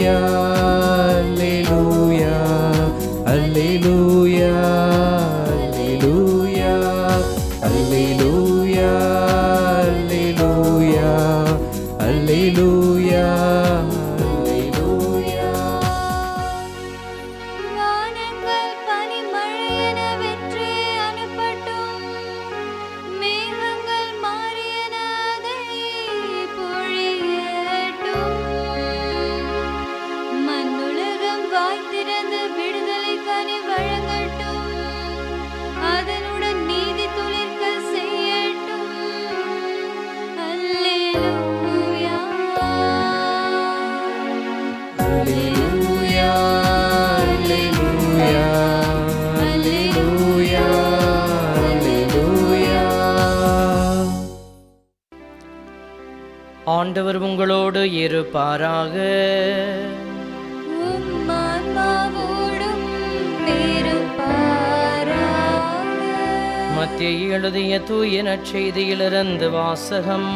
அல்லேலூயா அல்லேலூயா அல்லேலூயா அல்லேலூயா அல்லேலூயா அல்லேலூயா வானங்கள் பனிமழையென வெற்றி அனுப்பட்டும் மேகங்கள் மாறியன அதை பொழியட்டும் மண்ணுலகம் வாய் திறந்து விடுதலை கனி வழங்கட்டும் அதனுடன் நீதி துளிர்க்க செய்யட்டும் அல்லேலூயா அல்லேலூயா அல்லேலூயா அல்லேலூயா அல்லேலூயா ஆண்டவர் உங்களோடு இருப்பாராக உம் ஆன்மாவோடும் இருப்பாராக. மத்திய எழுதிய தூய நற்செய்தியிலிருந்து வாசகம்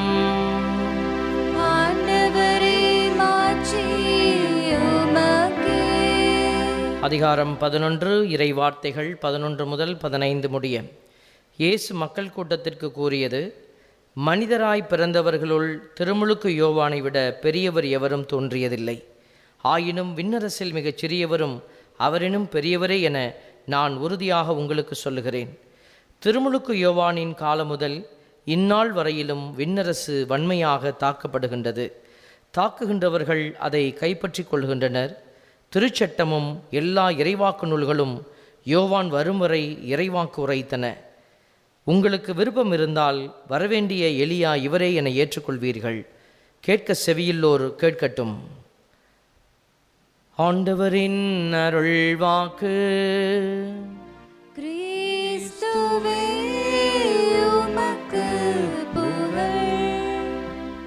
ஆண்டவரே மாட்சி உமக்கே. அதிகாரம் பதினொன்று இறை வார்த்தைகள் பதினொன்று முதல் பதினைந்து முடிய இயேசு மக்கள் கூட்டத்திற்கு கூறியது மனிதராய் பிறந்தவர்களுள் திருமுழுக்கு யோவானை விட பெரியவர் எவரும் தோன்றியதில்லை ஆயினும் விண்ணரசில் மிகச் சிறியவரும் அவரினும் பெரியவரே என நான் உறுதியாக உங்களுக்கு சொல்லுகிறேன் திருமுழுக்கு யோவானின் காலம் முதல் இந்நாள் வரையிலும் விண்ணரசு வன்மையாக தாக்கப்படுகின்றது தாக்குகின்றவர்கள் அதை கைப்பற்றிக் கொள்கின்றனர் திருச்சட்டமும் எல்லா இறைவாக்கு நூல்களும் யோவான் வரும் வரை இறைவாக்கு உரைத்தன உங்களுக்கு விருப்பம் இருந்தால் வரவேண்டிய எலியா இவரே என ஏற்றுக்கொள்வீர்கள் கேட்க செவியுள்ளோர் கேட்கட்டும் ஆண்டவரின் அருள்வாக்கு கிறிஸ்துவே உமக்கு புகழ்.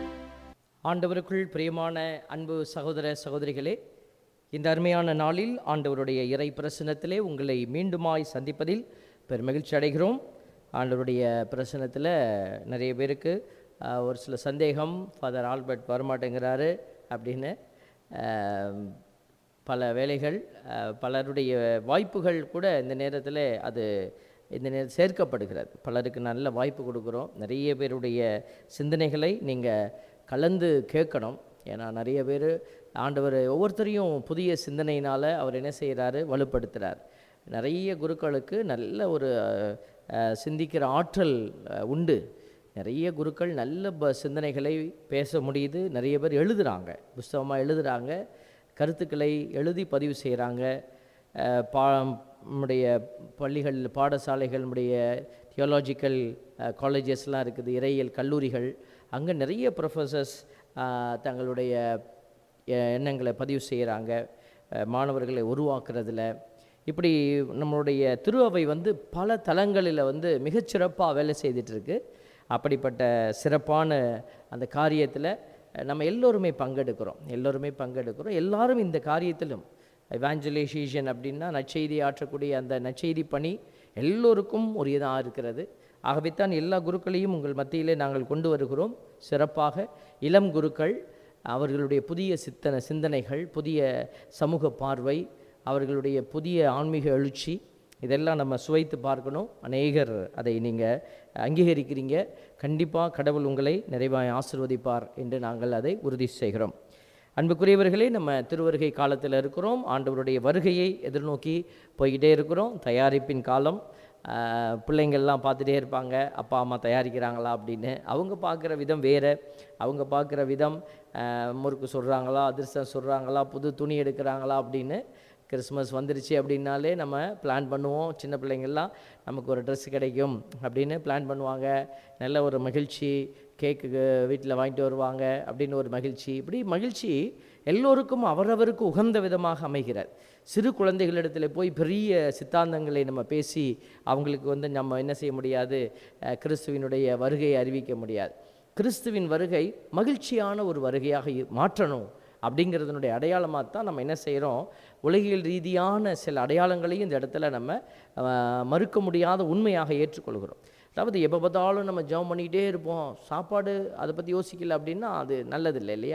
ஆண்டவருக்குள் பிரியமான அன்பு சகோதர சகோதரிகளே இந்த அருமையான நாளில் ஆண்டவருடைய இறை பிரசனத்திலே உங்களை மீண்டுமாய் சந்திப்பதில் பெருமகிழ்ச்சி அடைகிறோம் ஆண்டவருடைய பிரசனத்தில் நிறைய பேருக்கு ஆஹ், ஒரு சில சந்தேகம் ஃபாதர் ஆல்பர்ட் வரமாட்டேங்கிறாரு அப்படின்னு ஆஹ், பல வேலைகள் ஆஹ், பலருடைய வாய்ப்புகள் கூட இந்த நேரத்தில் அது இந்த நேரம் சேர்க்கப்படுகிறது பலருக்கு நல்ல வாய்ப்பு கொடுக்குறோம் நிறைய பேருடைய சிந்தனைகளை நீங்கள் கலந்து கேட்கணும் ஏன்னா நிறைய பேர் ஆண்டவர் ஒவ்வொருத்தரையும் புதிய சிந்தனையினால் அவர் என்ன செய்கிறாரு வலுப்படுத்துகிறார் நிறைய குருக்களுக்கு நல்ல ஒரு அஹ், சிந்திக்கிற ஆற்றல் அஹ், உண்டு நிறைய குருக்கள் நல்ல ப சிந்தனைகளை பேச முடியுது நிறைய பேர் எழுதுகிறாங்க புஸ்தகமாக எழுதுகிறாங்க கருத்துக்களை எழுதி பதிவு செய்கிறாங்க அஹ், பா நம்முடைய பள்ளிகள் பாடசாலைகள் நம்முடைய தியோலாஜிக்கல் காலேஜஸ்லாம் இருக்குது இறையியல் கல்லூரிகள் அங்கே நிறைய ப்ரொஃபஸர்ஸ் தங்களுடைய எ- எண்ணங்களை பதிவு செய்கிறாங்க மாணவர்களை உருவாக்குறதுல இப்படி நம்மளுடைய திரு அவை வந்து பல தளங்களில் வந்து மிகச்சிறப்பாக வேலை செய்துட்டு இருக்கு அப்படிப்பட்ட சிறப்பான அந்த காரியத்தில் நம்ம எல்லோருமே பங்கெடுக்கிறோம் எல்லோருமே பங்கெடுக்கிறோம் எல்லாரும் இந்த காரியத்திலும் எவாஞ்சலைசேஷன் அப்படின்னா நற்செய்தி ஆற்றக்கூடிய அந்த நற்செய்தி பணி எல்லோருக்கும் உரியதாக இருக்கிறது ஆகவே தான் எல்லா குருக்களையும் உங்கள் மத்தியிலே நாங்கள் கொண்டு வருகிறோம் சிறப்பாக இளம் குருக்கள் அவர்களுடைய புதிய சித்தன சிந்தனைகள் புதிய சமூக பார்வை அவர்களுடைய புதிய ஆன்மீக எழுச்சி இதெல்லாம் நம்ம சுவைத்து பார்க்கணும் அநேகர் அதை நீங்கள் அங்கீகரிக்கிறீங்க கண்டிப்பாக கடவுள் உங்களை நிறைவாய் ஆசிர்வதிப்பார் என்று நாங்கள் அதை உறுதி செய்கிறோம் அன்புக்குரியவர்களே நம்ம திருவருகை காலத்தில் இருக்கிறோம் ஆண்டவருடைய வருகையை எதிர்நோக்கி போய்கிட்டே இருக்கிறோம் தயாரிப்பின் காலம் ஆஹ், பிள்ளைங்கள்லாம் பார்த்துட்டே இருப்பாங்க அப்பா அம்மா தயாரிக்கிறாங்களா அப்படின்னு அவங்க பார்க்குற விதம் வேறு அவங்க பார்க்குற விதம் ஆஹ், முறுக்கு சொல்கிறாங்களா அதிர்ஷ்டம் சொல்கிறாங்களா புது துணி எடுக்கிறாங்களா அப்படின்னு கிறிஸ்மஸ் வந்துருச்சு அப்படின்னாலே நம்ம பிளான் பண்ணுவோம் சின்ன பிள்ளைங்கள்லாம் நமக்கு ஒரு ட்ரெஸ் கிடைக்கும் அப்படின்னு பிளான் பண்ணுவாங்க நல்ல ஒரு மகிழ்ச்சி கேக்கு வீட்டில் வாங்கிட்டு வருவாங்க அப்படின்னு ஒரு மகிழ்ச்சி இப்படி மகிழ்ச்சி எல்லோருக்கும் அவரவருக்கு உகந்த விதமாக அமைகிறார் சிறு குழந்தைகளிடத்தில் போய் பெரிய சித்தாந்தங்களை நம்ம பேசி அவங்களுக்கு வந்து நம்ம என்ன செய்ய முடியாது அஹ், கிறிஸ்துவினுடைய வருகையை அறிவிக்க முடியாது கிறிஸ்துவின் வருகை மகிழ்ச்சியான ஒரு வருகையாக இ- மாற்றணும் அப்படிங்கிறதுனுடைய அடையாளமாக தான் நம்ம என்ன செய்கிறோம் உலகியல் ரீதியான சில அடையாளங்களையும் இந்த இடத்துல நம்ம அஹ், மறுக்க முடியாத உண்மையாக ஏற்றுக்கொள்கிறோம் அதாவது எப்போ பார்த்தாலும் நம்ம ஜெபம் பண்ணிக்கிட்டே இருப்போம் சாப்பாடு அதை பற்றி யோசிக்கல அப்படின்னா அது நல்லதில்லை இல்லையா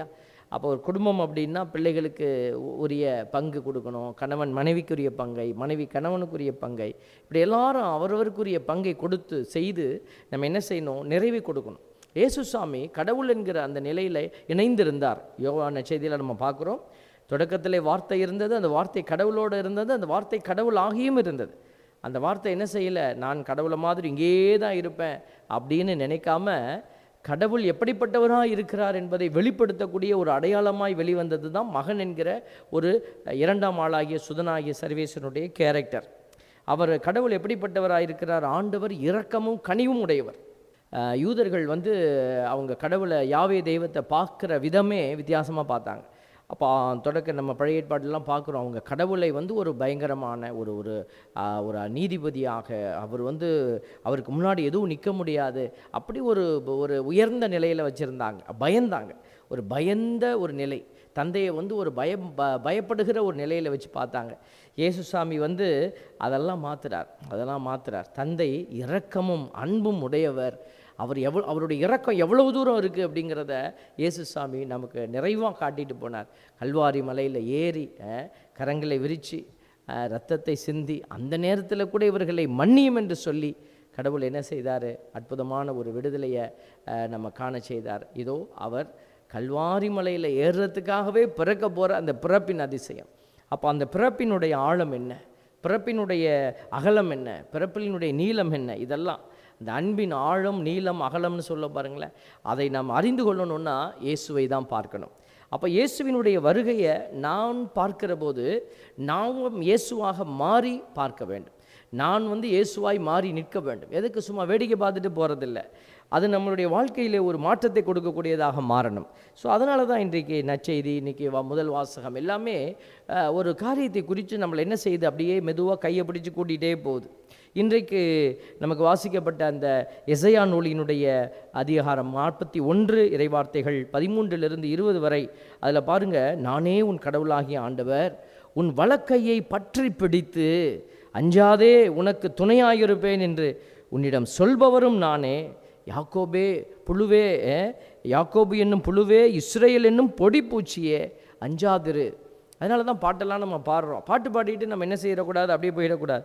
அப்போ ஒரு குடும்பம் அப்படின்னா பிள்ளைகளுக்கு உ- உரிய பங்கு கொடுக்கணும் கணவன் மனைவிக்குரிய பங்கை மனைவி கணவனுக்குரிய பங்கை இப்படி எல்லாரும் அவரவருக்குரிய பங்கை கொடுத்து செய்து நம்ம என்ன செய்யணும் நிறைவு கொடுக்கணும் இயேசுசாமி கடவுள் என்கிற அந்த நிலையில் இணைந்திருந்தார் யோவான செய்தியில் நம்ம பார்க்குறோம் தொடக்கத்திலே வார்த்தை இருந்தது அந்த வார்த்தை கடவுளோடு இருந்தது அந்த வார்த்தை கடவுள் ஆகியும் இருந்தது அந்த வார்த்தை என்ன செய்யலை நான் கடவுளை மாதிரி இங்கே தான் இருப்பேன் அப்படின்னு நினைக்காம கடவுள் எப்படிப்பட்டவராக இருக்கிறார் என்பதை வெளிப்படுத்தக்கூடிய ஒரு அடையாளமாய் வெளிவந்தது தான் மகன் என்கிற ஒரு இரண்டாம் ஆளாகிய சுதனாகிய சர்வேசனுடைய கேரக்டர் அவர் கடவுள் எப்படிப்பட்டவராக இருக்கிறார் ஆண்டவர் இரக்கமும் கனிவும் உடையவர் அஹ் யூதர்கள் வந்து அவங்க கடவுளை யாவே தெய்வத்தை பார்க்குற விதமே வித்தியாசமாக பார்த்தாங்க அப்போ தொடக்க நம்ம பழைய ஏற்பாடுலாம் பார்க்குறோம் அவங்க கடவுளை வந்து ஒரு பயங்கரமான ஒரு ஒரு ஆஹ், ஒரு நீதிபதியாக அவர் வந்து அவருக்கு முன்னாடி எதுவும் நிற்க முடியாது அப்படி ஒரு ஒரு உயர்ந்த நிலையில் வச்சுருந்தாங்க பயந்தாங்க ஒரு பயந்த ஒரு நிலை தந்தையை வந்து ஒரு பயம் ப பயப்படுகிற ஒரு நிலையில் வச்சு பார்த்தாங்க இயேசுசாமி வந்து அதெல்லாம் மாத்துறார் அதெல்லாம் மாத்துறார் தந்தை இரக்கமும் அன்பும் உடையவர் அவர் எவ்வளோ அவருடைய இரக்கம் எவ்வளவு தூரம் இருக்குது அப்படிங்கிறத இயேசுசாமி நமக்கு நிறைவாக காட்டிட்டு போனார் கல்வாரி மலையில் ஏறி அஹ், கரங்களை விரித்து ரத்தத்தை சிந்தி அந்த நேரத்தில் கூட இவர்களை மன்னியும் என்று சொல்லி கடவுள் என்ன செய்தார் அற்புதமான ஒரு விடுதலையை அஹ், நம்ம காண செய்தார் இதோ அவர் கல்வாரி மலையில் ஏறுறதுக்காகவே பிறக்க போகிற அந்த பிறப்பின் அதிசயம் அப்போ அந்த பிறப்பினுடைய ஆழம் என்ன பிறப்பினுடைய அகலம் என்ன பிறப்பினுடைய நீளம் என்ன இதெல்லாம் இந்த அன்பின் ஆழம் நீளம் அகலம்னு சொல்ல பாருங்களேன் அதை நாம் அறிந்து கொள்ளணும்னா இயேசுவை தான் பார்க்கணும் அப்போ இயேசுவினுடைய வருகையை நான் பார்க்கிற போது நாமும் இயேசுவாக மாறி பார்க்க வேண்டும் நான் வந்து இயேசுவாய் மாறி நிற்க வேண்டும் எதுக்கு சும்மா வேடிக்கை பார்த்துட்டு போகிறதில்ல அது நம்மளுடைய வாழ்க்கையிலே ஒரு மாற்றத்தை கொடுக்கக்கூடியதாக மாறணும் ஸோ அதனால தான் இன்றைக்கு நற்செய்தி இன்றைக்கி வா முதல் வாசகம் எல்லாமே அஹ், ஒரு காரியத்தை குறித்து நம்மளை என்ன செய்யுது அப்படியே மெதுவாக கையை பிடிச்சு கூட்டிகிட்டே போகுது இன்றைக்கு நமக்கு வாசிக்கப்பட்ட அந்த எசையா நூலினுடைய அதிகாரம் நாற்பத்தி ஒன்று இறைவார்த்தைகள் பதிமூன்றிலிருந்து இருபது வரை அதில் பாருங்க நானே உன் கடவுளாகிய ஆண்டவர் உன் வலக்கையை பற்றி பிடித்து அஞ்சாதே உனக்கு துணையாயிருப்பேன் என்று உன்னிடம் சொல்பவரும் நானே யாக்கோபே புழுவே அஹ், யாக்கோபு என்னும் புழுவே இஸ்ரேல் என்னும் பொடி பூச்சியே அஞ்சாதிரு அதனால தான் பாட்டெல்லாம் நம்ம பாடுறோம் பாட்டு பாடிட்டு நம்ம என்ன செய்யக்கூடாது அப்படியே போயிடக்கூடாது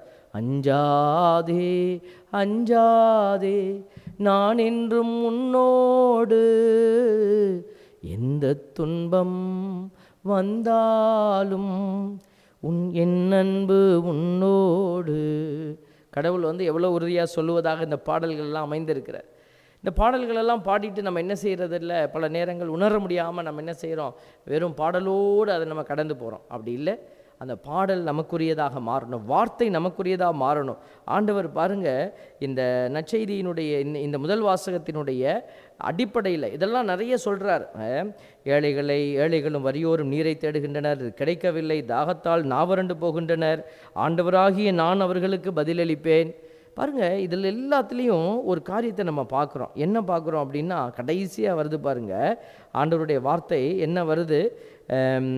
அஞ்சாதே அஞ்சாதே நான் என்றும் உன்னோடு எந்த துன்பம் வந்தாலும் உன் என் அன்பு உன்னோடு கடவுள் வந்து எவ்வளோ உறுதியாக சொல்லுவதாக இந்த பாடல்கள்லாம் அமைந்திருக்கிறார் இந்த பாடல்களெல்லாம் பாடிட்டு நம்ம என்ன செய்கிறதில்ல பல நேரங்கள் உணர முடியாமல் நம்ம என்ன செய்கிறோம் வெறும் பாடலோடு அதை நம்ம கடந்து போகிறோம் அப்படி இல்லை அந்த பாடல் நமக்குரியதாக மாறணும் வார்த்தை நமக்குரியதாக மாறணும் ஆண்டவர் பாருங்க இந்த நற்செய்தியினுடைய இந்த இந்த முதல் வாசகத்தினுடைய அடிப்படையில் இதெல்லாம் நிறைய சொல்கிறார் ஏழைகளை ஏழைகளும் வறியோரும் நீரை தேடுகின்றனர் இது கிடைக்கவில்லை தாகத்தால் நாவரண்டு போகின்றனர் ஆண்டவராகிய நான் அவர்களுக்கு பதிலளிப்பேன் பாருங்க இதில் எல்லாத்துலேயும் ஒரு காரியத்தை நம்ம பார்க்குறோம் என்ன பார்க்குறோம் அப்படின்னா கடைசியாக வருது பாருங்க ஆண்டவருடைய வார்த்தை என்ன வருது ஆம்,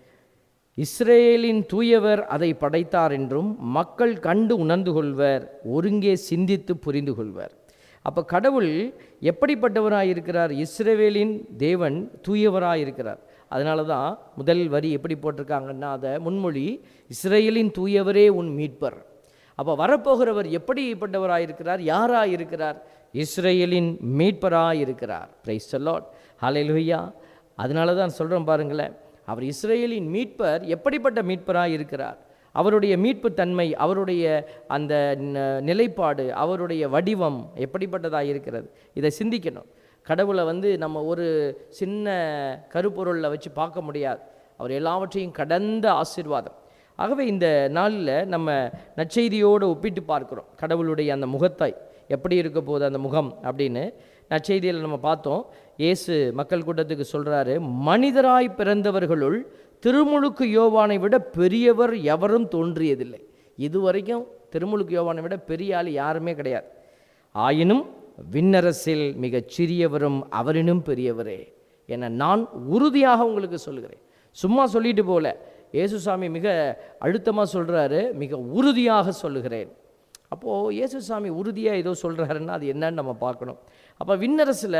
இஸ்ரேலின் தூயவர் அதை படைத்தார் என்றும் மக்கள் கண்டு உணர்ந்து கொள்வர் ஒருங்கே சிந்தித்து புரிந்து கொள்வர் அப்போ கடவுள் எப்படிப்பட்டவராக இருக்கிறார் இஸ்ரவேலின் தேவன் தூயவராக இருக்கிறார் அதனால தான் முதல் வரி எப்படி போட்டிருக்காங்கன்னா அதை முன்மொழி இஸ்ரேலின் தூயவரே உன் மீட்பர் அப்போ வரப்போகிறவர் எப்படிப்பட்டவராக இருக்கிறார் யாராக இருக்கிறார் இஸ்ரேலின் மீட்பராக இருக்கிறார் பிரைஸ் லார்ட் ஹalleluya அதனால தான் சொல்கிறோம் பாருங்களேன் அவர் இஸ்ரேலின் மீட்பர் எப்படிப்பட்ட மீட்பராக இருக்கிறார் அவருடைய மீட்பு தன்மை அவருடைய அந்த ந- நிலைப்பாடு அவருடைய வடிவம் எப்படிப்பட்டதாக இருக்கிறது இதை சிந்திக்கணும் கடவுளை வந்து நம்ம ஒரு சின்ன கருப்பொருளில் வச்சு பார்க்க முடியாது அவர் எல்லாவற்றையும் கடந்த ஆசீர்வாதம் ஆகவே இந்த நாளில் நம்ம நற்செய்தியோடு ஒப்பிட்டு பார்க்குறோம் கடவுளுடைய அந்த முகத்தை எப்படி இருக்க போகுது அந்த முகம் அப்படின்னு நற்செய்தியில் நம்ம பார்த்தோம் இயேசு மக்கள் கூட்டத்துக்கு சொல்கிறாரு மனிதராய் பிறந்தவர்களுள் திருமுழுக்கு யோவானை விட பெரியவர் எவரும் தோன்றியதில்லை இதுவரைக்கும் திருமுழுக்கு யோவானை விட பெரிய ஆள் யாருமே கிடையாது ஆயினும் விண்ணரசில் மிகச் சிறியவரும் அவரினும் பெரியவரே என நான் உறுதியாக உங்களுக்கு சொல்கிறேன் சும்மா சொல்லிட்டு போல இயேசுசாமி மிக அழுத்தமாக சொல்கிறாரு மிக உறுதியாக சொல்லுகிறேன் அப்போது இயேசுசாமி உறுதியாக ஏதோ சொல்கிறாருன்னா அது என்னன்னு நம்ம பார்க்கணும் அப்போ விண்ணரசில்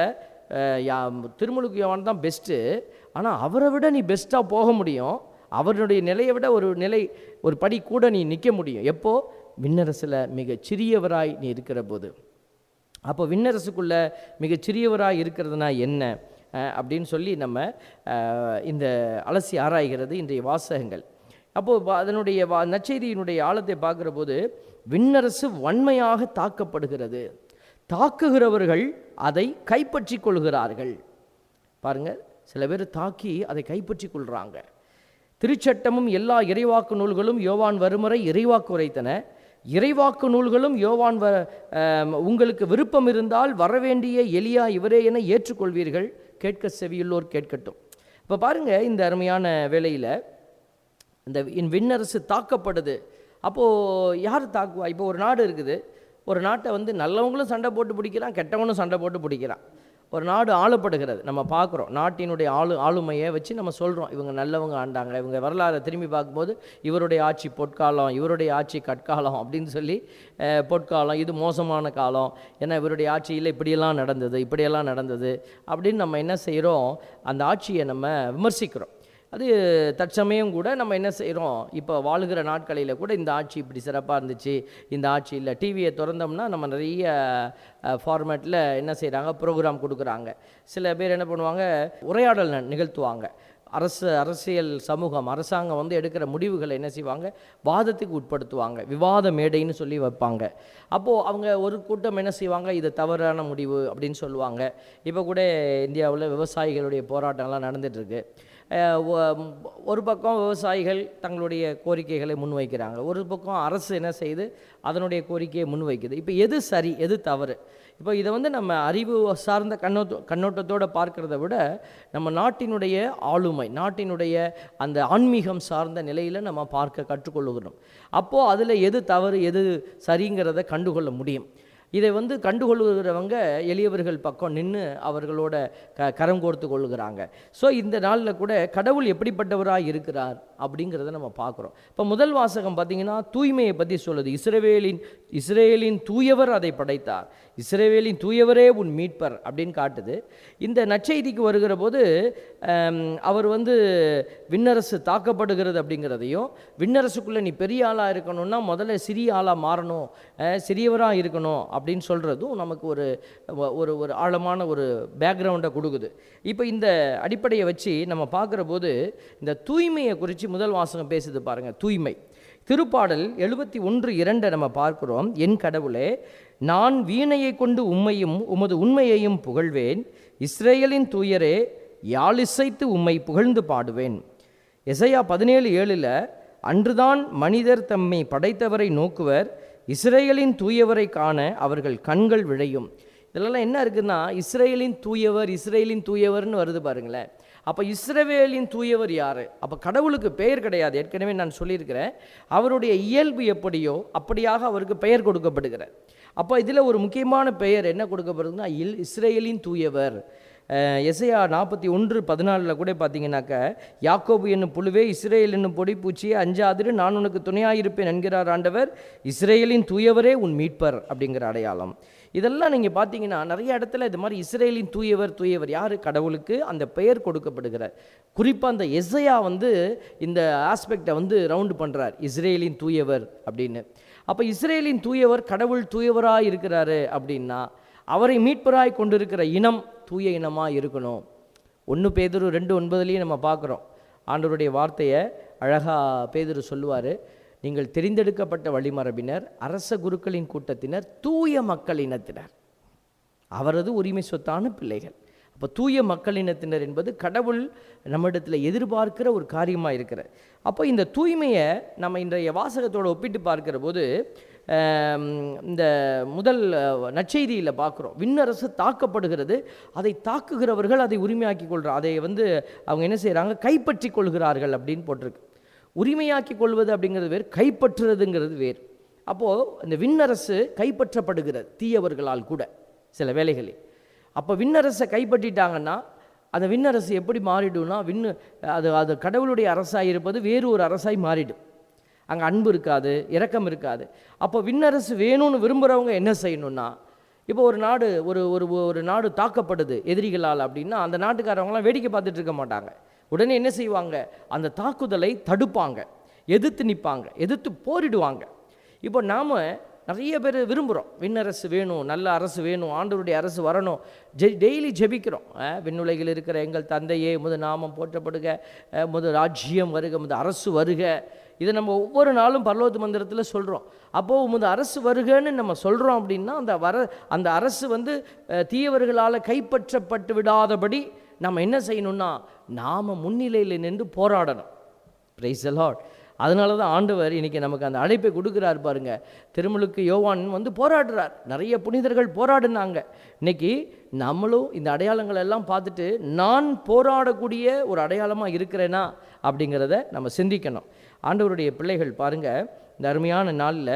அஹ், யா- திருமுழுக்கு யோவான் தான் பெஸ்ட்டு ஆனால் அவரை விட நீ பெஸ்ட்டாக போக முடியும் அவருடைய நிலையை விட ஒரு நிலை ஒரு படி கூட நீ நிற்க முடியும் எப்போ விண்ணரசில் மிக சிறியவராய் நீ இருக்கிற போது அப்போ விண்ணரசுக்குள்ள மிகச் சிறியவராக இருக்கிறதுனா என்ன அஹ், அப்படின்னு சொல்லி நம்ம அஹ், இந்த அலசி ஆராய்கிறது இன்றைய வாசகங்கள் அப்போது அதனுடைய வா நற்செய்தியினுடைய ஆழத்தை பார்க்குற போது விண்ணரசு வன்மையாக தாக்கப்படுகிறது தாக்குகிறவர்கள் அதை கைப்பற்றி கொள்கிறார்கள் பாருங்க சில பேர் தாக்கி அதை கைப்பற்றி கொள்கிறாங்க திருச்சட்டமும் எல்லா இறைவாக்கு நூல்களும் யோவான் வருமுறை இறைவாக்கு உரைத்தன இறைவாக்கு நூல்களும் யோவான் வ ஆம், உங்களுக்கு விருப்பம் இருந்தால் வரவேண்டிய எலியா இவரே என ஏற்றுக்கொள்வீர்கள் கேட்க செவியுள்ளோர் கேட்கட்டும் இப்போ பாருங்க இந்த அருமையான வேளையில் இந்த இன் விண்ணரசு தாக்கப்படுது அப்போது யார் தாக்குவா இப்போ ஒரு நாடு இருக்குது ஒரு நாட்டை வந்து நல்லவங்களும் சண்டை போட்டு பிடிக்கிறான் கெட்டவனும் சண்டை போட்டு பிடிக்கிறான் ஒரு நாடு ஆளப்படுகிறது நம்ம பார்க்குறோம் நாட்டினுடைய ஆளு ஆளுமையை வச்சு நம்ம சொல்கிறோம் இவங்க நல்லவங்க ஆண்டாங்க இவங்க வரலாறை திரும்பி பார்க்கும்போது இவருடைய ஆட்சி பொற்காலம் இவருடைய ஆட்சி கற்காலம் அப்படின்னு சொல்லி அஹ், பொற்காலம் இது மோசமான காலம் ஏன்னா இவருடைய ஆட்சியில் இப்படியெல்லாம் நடந்தது இப்படியெல்லாம் நடந்தது அப்படின்னு நம்ம என்ன செய்கிறோம் அந்த ஆட்சியை நம்ம விமர்சிக்கிறோம் அது தற்சமயம் கூட நம்ம என்ன செய்கிறோம் இப்போ வாழுகிற நாட்களில் கூட இந்த ஆட்சி இப்படி சிறப்பாக இருந்துச்சு இந்த ஆட்சியில் டிவியை திறந்தோம்னா நம்ம நிறைய ஃபார்மேட்டில் என்ன செய்கிறாங்க ப்ரோக்ராம் கொடுக்குறாங்க சில பேர் என்ன பண்ணுவாங்க உரையாடல் ந- நிகழ்த்துவாங்க அரசு அரசியல் சமூகம் அரசாங்கம் வந்து எடுக்கிற முடிவுகளை என்ன செய்வாங்க வாதத்துக்கு உட்படுத்துவாங்க விவாத மேடைன்னு சொல்லி வைப்பாங்க அப்போது அவங்க ஒரு கூட்டம் என்ன செய்வாங்க இது தவறான முடிவு அப்படின்னு சொல்லுவாங்க இப்போ கூட இந்தியாவில் விவசாயிகளுடைய போராட்டம்லாம் நடந்துட்டு இருக்கு அஹ் ஒ- ஒரு பக்கம் விவசாயிகள் தங்களுடைய கோரிக்கைகளை முன்வைக்கிறாங்க ஒரு பக்கம் அரசு என்ன செய்யுது அதனுடைய கோரிக்கையை முன்வைக்குது இப்போ எது சரி எது தவறு இப்போ இதை வந்து நம்ம அறிவு சார்ந்த கண்ணோட்ட கண்ணோட்டத்தோடு பார்க்கிறத விட நம்ம நாட்டினுடைய ஆளுமை நாட்டினுடைய அந்த ஆன்மீகம் சார்ந்த நிலையில் நம்ம பார்க்க கற்றுக்கொள்ளுகிறோம் அப்போது அதில் எது தவறு எது சரிங்கிறத கண்டுகொள்ள முடியும் இதை வந்து கண்டுகொள்கிறவங்க எளியவர்கள் பக்கம் நின்று அவர்களோட க கரம் கோர்த்து கொள்ளுகிறாங்க ஸோ இந்த நாளில் கூட கடவுள் எப்படிப்பட்டவராக இருக்கிறார் அப்படிங்கிறத நம்ம பார்க்குறோம் இப்போ முதல் வாசகம் பார்த்தீங்கன்னா தூய்மையை பற்றி சொல்லுது இஸ்ரவேலின் இஸ்ரேலின் தூயவர் அதை படைத்தார் இஸ்ரவேலின் தூயவரே உன் மீட்பர் அப்படின்னு காட்டுது இந்த நற்செய்திக்கு வருகிற போது ஆம், அவர் வந்து விண்ணரசு தாக்கப்படுகிறது அப்படிங்கிறதையும் விண்ணரசுக்குள்ளே நீ பெரிய ஆளாக இருக்கணும்னா முதல்ல சிறிய ஆளாக மாறணும் சிறியவராக இருக்கணும் அப்படின்னு சொல்கிறதும் நமக்கு ஒரு வ- ஒரு ஒரு ஆழமான ஒரு பேக்ரவுண்டை கொடுக்குது இப்போ இந்த அடிப்படையை வச்சு நம்ம பார்க்குற போது இந்த தூய்மையை குறித்து முதல் வாசகம் பேசுது பாருங்கள் தூய்மை திருப்பாடல் எழுபத்தி ஒன்று இரண்டை நம்ம பார்க்கிறோம் என் கடவுளே நான் வீணையை கொண்டு உம்மையும் உமது உண்மையையும் புகழ்வேன் இஸ்ரேலின் தூயரே யாழிசைத்து உம்மை புகழ்ந்து பாடுவேன் எசையா பதினேழு ஏழில் அன்றுதான் மனிதர் தம்மை படைத்தவரை நோக்குவர் இஸ்ரேலின் தூயவரை காண அவர்கள் கண்கள் விழையும் இதெல்லாம் என்ன இருக்குன்னா இஸ்ரேலின் தூயவர் இஸ்ரேலின் தூயவர்னு வருது பாருங்களேன் அப்போ இஸ்ரவேலின் தூயவர் யார் அப்போ கடவுளுக்கு பெயர் கிடையாது ஏற்கனவே நான் சொல்லியிருக்கிறேன் அவருடைய இயல்பு எப்படியோ அப்படியாக அவருக்கு பெயர் கொடுக்கப்படுகிறார் அப்போ இதில் ஒரு முக்கியமான பெயர் என்ன கொடுக்கப்படுதுன்னா இல் இஸ்ரேலின் தூயவர் அஹ், எசையா நாற்பத்தி ஒன்று பதினாலில் கூட பார்த்தீங்கன்னாக்க யாக்கோபு என்னும் புழுவே இஸ்ரேல் என்னும் பொடி பூச்சியே அஞ்சாதிரு நான் உனக்கு துணையாயிருப்பேன் என்கிறார் ஆண்டவர் இஸ்ரேலின் தூயவரே உன் மீட்பர் அப்படிங்கிற அடையாளம் இதெல்லாம் நீங்கள் பார்த்தீங்கன்னா நிறைய இடத்துல இது மாதிரி இஸ்ரேலின் தூயவர் தூயவர் யார் கடவுளுக்கு அந்த பெயர் கொடுக்கப்படுகிறார் குறிப்பாக அந்த எசையா வந்து இந்த ஆஸ்பெக்டை வந்து ரவுண்டு பண்ணுறார் இஸ்ரேலின் தூயவர் அப்படின்னு அப்போ இஸ்ரேலின் தூயவர் கடவுள் தூயவராக இருக்கிறாரு அப்படின்னா அவரை மீட்பராய் கொண்டிருக்கிற இனம் தூய இனமாக இருக்கணும் ஒன்று பேதுரு ரெண்டு ஒன்பதுலேயும் நம்ம பார்க்குறோம் ஆண்டவருடைய வார்த்தையை அழகாக பேதுரு சொல்லுவார் நீங்கள் தெரிந்தெடுக்கப்பட்ட வழிமரபினர் அரச குருக்களின் கூட்டத்தினர் தூய மக்களினத்தினர் அவரது உரிமை சொத்தான பிள்ளைகள் அப்போ தூய மக்களினத்தினர் என்பது கடவுள் நம்மிடத்தில் எதிர்பார்க்கிற ஒரு காரியமாக இருக்கிற அப்போ இந்த தூய்மையை நம்ம இன்றைய வாசகத்தோடு ஒப்பிட்டு பார்க்கிற போது ஆம், இந்த முதல் நற்செய்தியில் பார்க்குறோம் விண்ணரசு தாக்கப்படுகிறது அதை தாக்குகிறவர்கள் அதை உரிமையாக்கி கொள்கிறார் அதை வந்து அவங்க என்ன செய்கிறாங்க கைப்பற்றி கொள்கிறார்கள் அப்படின்னு போட்டிருக்கு உரிமையாக்கி கொள்வது அப்படிங்கிறது வேறு கைப்பற்றுறதுங்கிறது வேறு அப்போது இந்த விண்ணரசு கைப்பற்றப்படுகிறது தீயவர்களால் கூட சில வேளைகளில் அப்போ விண்ணரசை கைப்பற்றிட்டாங்கன்னா அந்த விண்ணரசு எப்படி மாறிடும்னா விண்ணு அது அது கடவுளுடைய அரசாக இருப்பது வேறு ஒரு அரசாய் மாறிடும் அங்கே அன்பு இருக்காது இரக்கம் இருக்காது அப்போ விண்ணரசு வேணும்னு விரும்புகிறவங்க என்ன செய்யணும்னா இப்போ ஒரு நாடு ஒரு ஒரு ஒரு நாடு தாக்கப்படுது எதிரிகளால் அப்படின்னா அந்த நாட்டுக்காரவங்களாம் வேடிக்கை பார்த்துட்டு இருக்க மாட்டாங்க உடனே என்ன செய்வாங்க அந்த தாக்குதலை தடுப்பாங்க எதிர்த்து நிற்பாங்க எதிர்த்து போரிடுவாங்க இப்போ நாம் நிறைய பேர் விரும்புகிறோம் விண்ணரசு வேணும் நல்ல அரசு வேணும் ஆண்டவருடைய அரசு வரணும் ஜெ டெய்லி ஜெபிக்கிறோம் அஹ், விண்ணுலகில் இருக்கிற எங்கள் தந்தையே முது நாமம் போற்றப்படுக அஹ், முது ராஜ்யம் வருக முது அரசு வருக இதை நம்ம ஒவ்வொரு நாளும் பரலோக மந்திரத்தில் சொல்கிறோம் அப்போது உமது அரசு வருகன்னு நம்ம சொல்கிறோம் அப்படின்னா அந்த வர அந்த அரசு வந்து அஹ், தீயவர்களால் கைப்பற்றப்பட்டு விடாதபடி நம்ம என்ன செய்யணும்னா நாம் முன்னிலையில் நின்று போராடணும் பிரைஸ் லார்ட் அதனால தான் ஆண்டவர் இன்னைக்கு நமக்கு அந்த அழைப்பை கொடுக்குறார் பாருங்க திருமுழுக்கு யோவான் வந்து போராடுறார் நிறைய புனிதர்கள் போராடினாங்க இன்னைக்கு நம்மளும் இந்த அடையாளங்கள் எல்லாம் பார்த்துட்டு நான் போராடக்கூடிய ஒரு அடையாளமாக இருக்கிறேனா அப்படிங்கிறத நம்ம சிந்திக்கணும் ஆண்டவருடைய பிள்ளைகள் பாருங்க இந்த அருமையான நாளில்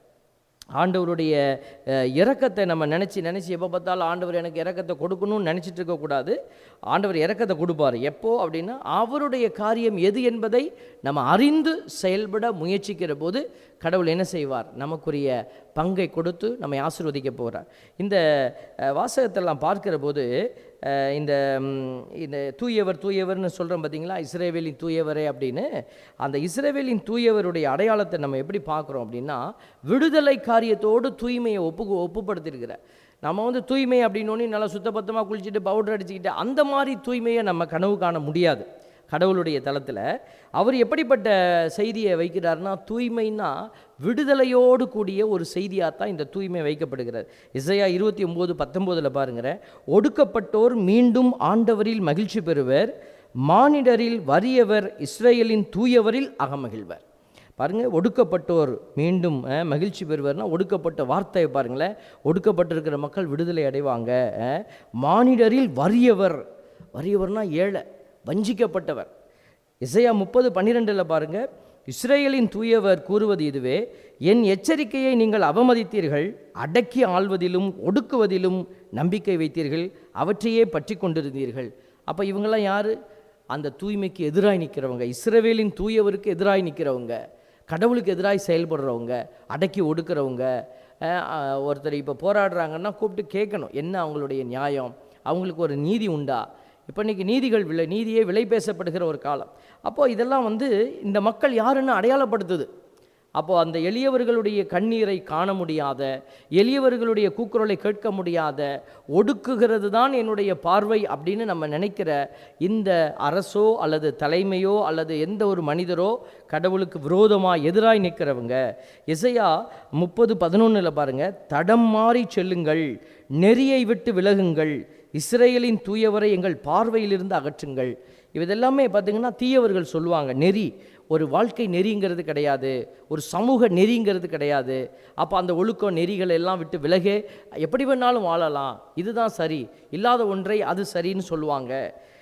ஆண்டவருடைய அஹ், இரக்கத்தை நம்ம நினச்சி நினச்சி எப்போ பார்த்தாலும் ஆண்டவர் எனக்கு இரக்கத்தை கொடுக்கணும்னு நினச்சிட்டு இருக்கக்கூடாது ஆண்டவர் இரக்கத்தை கொடுப்பார் எப்போ அப்படின்னா அவருடைய காரியம் எது என்பதை நம்ம அறிந்து செயல்பட முயற்சிக்கிற போது கடவுள் என்ன செய்வார் நமக்குரிய பங்கை கொடுத்து நம்மை ஆசீர்வதிக்க போகிறார் இந்த அஹ், வாசகத்தெல்லாம் பார்க்கிற போது அஹ், இந்த ம், இந்த தூயவர் தூயவர்னு சொல்கிறோம் பார்த்தீங்களா இஸ்ரேவேலின் தூயவரே அப்படின்னு அந்த இஸ்ரேவேலின் தூயவருடைய அடையாளத்தை நம்ம எப்படி பார்க்குறோம் அப்படின்னா விடுதலை காரியத்தோடு தூய்மையை ஒப்பு ஒப்புப்படுத்தியிருக்கிறார் நம்ம வந்து தூய்மை அப்படின்னோடனே நல்லா சுத்தபத்தமாக குளிச்சுட்டு பவுடர் அடிச்சுக்கிட்டு அந்த மாதிரி தூய்மையை நம்ம கனவு காண முடியாது கடவுளுடைய தளத்தில் அவர் எப்படிப்பட்ட செய்தியை வைக்கிறார்னா தூய்மைன்னா விடுதலையோடு கூடிய ஒரு செய்தியாக தான் இந்த தூய்மை வைக்கப்படுகிறது இசையா இருபத்தி ஒம்பது பத்தொம்போதில் பாருங்கிற ஒடுக்கப்பட்டோர் மீண்டும் ஆண்டவரில் மகிழ்ச்சி பெறுவர் மானிடரில் வறியவர் இஸ்ரேலின் தூயவரில் அகமகிழ்வர் பாருங்க ஒடுக்கப்பட்டோர் மீண்டும் அஹ், மகிழ்ச்சி பெறுவார்னா ஒடுக்கப்பட்ட வார்த்தையை பாருங்களேன் ஒடுக்கப்பட்டிருக்கிற மக்கள் விடுதலை அடைவாங்க அஹ். மானிடரில் வறியவர் வறியவர்னா ஏழை வஞ்சிக்கப்பட்டவர் இசையா முப்பது பன்னிரெண்டில் பாருங்க இஸ்ரேலின் தூயவர் கூறுவது இதுவே என் எச்சரிக்கையை நீங்கள் அவமதித்தீர்கள் அடக்கி ஆள்வதிலும் ஒடுக்குவதிலும் நம்பிக்கை வைத்தீர்கள் அவற்றையே பற்றி கொண்டிருந்தீர்கள் அப்போ இவங்கெல்லாம் யார் அந்த தூய்மைக்கு எதிராய் நிற்கிறவங்க இஸ்ரவேலின் தூயவருக்கு எதிராய் நிற்கிறவங்க கடவுளுக்கு எதிராய் செயல்படுறவங்க அடக்கி ஒடுக்குறவங்க அஹ், அஹ், ஒருத்தர் இப்போ போராடுறாங்கன்னா கூப்பிட்டு கேட்கணும் என்ன அவங்களுடைய நியாயம் அவங்களுக்கு ஒரு நீதி உண்டா இப்போ இன்னைக்கு நீதிகள் விலை நீதியே விலை பேசப்படுகிற ஒரு காலம் அப்போது இதெல்லாம் வந்து இந்த மக்கள் யாருன்னு அடையாளப்படுத்துது அப்போது அந்த எளியவர்களுடைய கண்ணீரை காண முடியாத எளியவர்களுடைய கூக்குரலை கேட்க முடியாத ஒடுக்குகிறது தான் என்னுடைய பார்வை அப்படின்னு நம்ம நினைக்கிற இந்த அரசோ அல்லது தலைமையோ அல்லது எந்த ஒரு மனிதரோ கடவுளுக்கு விரோதமாக எதிராய் நிற்கிறவங்க இசையா முப்பது பதினொன்றில் பாருங்க தடம் மாறி செல்லுங்கள் நெறியை விட்டு விலகுங்கள் இஸ்ரேலின் தூயவரை எங்கள் பார்வையிலிருந்து அகற்றுங்கள் இதெல்லாமே பார்த்தீங்கன்னா தீயவர்கள் சொல்லுவாங்க நெறி ஒரு வாழ்க்கை நெறிங்கிறது கிடையாது ஒரு சமூக நெறிங்கிறது கிடையாது அப்போ அந்த ஒழுக்கம் நெறிகள் எல்லாம் விட்டு விலகே எப்படி வேணாலும் வாழலாம் இதுதான் சரி இல்லாத ஒன்றை அது சரின்னு சொல்லுவாங்க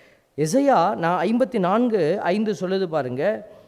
எசையா நான் ஐம்பத்தி நான்கு ஐந்து சொல்லுது பாருங்க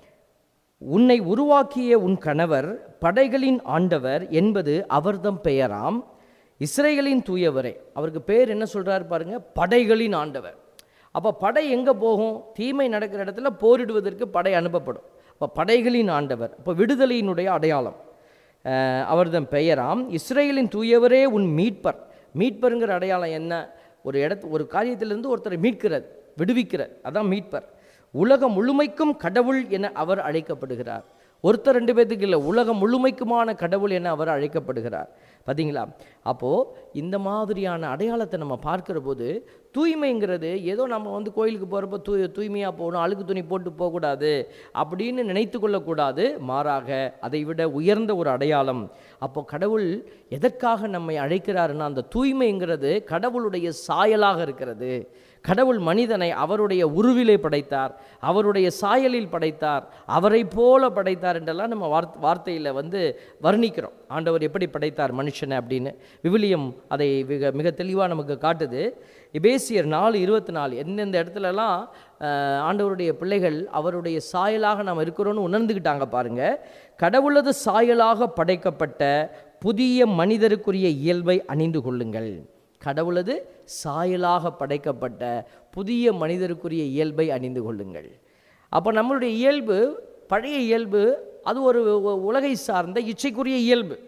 உன்னை உருவாக்கிய உன் கணவர் படைகளின் ஆண்டவர் என்பது அவர்தம் பெயராம் இஸ்ரேலின் தூயவரே அவருக்கு பேர் என்ன சொல்றாரு பாருங்க படைகளின் ஆண்டவர் அப்போ படை எங்கே போகும் தீமை நடக்கிற இடத்துல போரிடுவதற்கு படை அனுப்பப்படும் அப்போ படைகளின் ஆண்டவர் அப்போ விடுதலையினுடைய அடையாளம் அஹ், அவர்தம் பெயராம் இஸ்ரேலின் தூயவரே உன் மீட்பர் மீட்பருங்கிற அடையாளம் என்ன ஒரு இடத்து ஒரு காரியத்திலிருந்து ஒருத்தரை மீட்கிறது விடுவிக்கிறார் அதான் மீட்பர் உலகம் முழுமைக்கும் கடவுள் என அவர் அழைக்கப்படுகிறார் ஒருத்தர் ரெண்டு பேர்த்துக்கு இல்லை உலகம் முழுமைக்குமான கடவுள் என அவர் அழைக்கப்படுகிறார் பார்த்தீங்களா அப்போது இந்த மாதிரியான அடையாளத்தை நம்ம பார்க்கிற போது தூய்மைங்கிறது ஏதோ நம்ம வந்து கோயிலுக்கு போகிறப்ப தூ தூய்மையாக போகணும் அழுக்கு துணி போட்டு போகக்கூடாது அப்படின்னு நினைத்து கொள்ளக்கூடாது மாறாக அதை விட உயர்ந்த ஒரு அடையாளம் அப்போ கடவுள் எதற்காக நம்மை அழைக்கிறாருன்னா அந்த தூய்மைங்கிறது கடவுளுடைய சாயலாக இருக்கிறது கடவுள் மனிதனை அவருடைய உருவிலே படைத்தார் அவருடைய சாயலில் படைத்தார் அவரை போல படைத்தார் என்றெல்லாம் நம்ம வார்த் வார்த்தையில் வந்து வர்ணிக்கிறோம் ஆண்டவர் எப்படி படைத்தார் மனுஷனை அப்படின்னு விவிலியம் அதை மிக மிக தெளிவாக நமக்கு காட்டுது எபேசியர் நாலு இருபத்தி நாலு எந்தெந்த இடத்துலலாம் அஹ், ஆண்டவருடைய பிள்ளைகள் அவருடைய சாயலாக நாம் இருக்கிறோன்னு உணர்ந்துக்கிட்டாங்க பாருங்க கடவுளது சாயலாக படைக்கப்பட்ட புதிய மனிதருக்குரிய இயல்பை அணிந்து கொள்ளுங்கள் கடவுளது சாயலாக படைக்கப்பட்ட புதிய மனிதருக்குரிய இயல்பை அணிந்து கொள்ளுங்கள் அப்போ நம்மளுடைய இயல்பு பழைய இயல்பு அது ஒரு உ- உலகை சார்ந்த இச்சைக்குரிய இயல்பு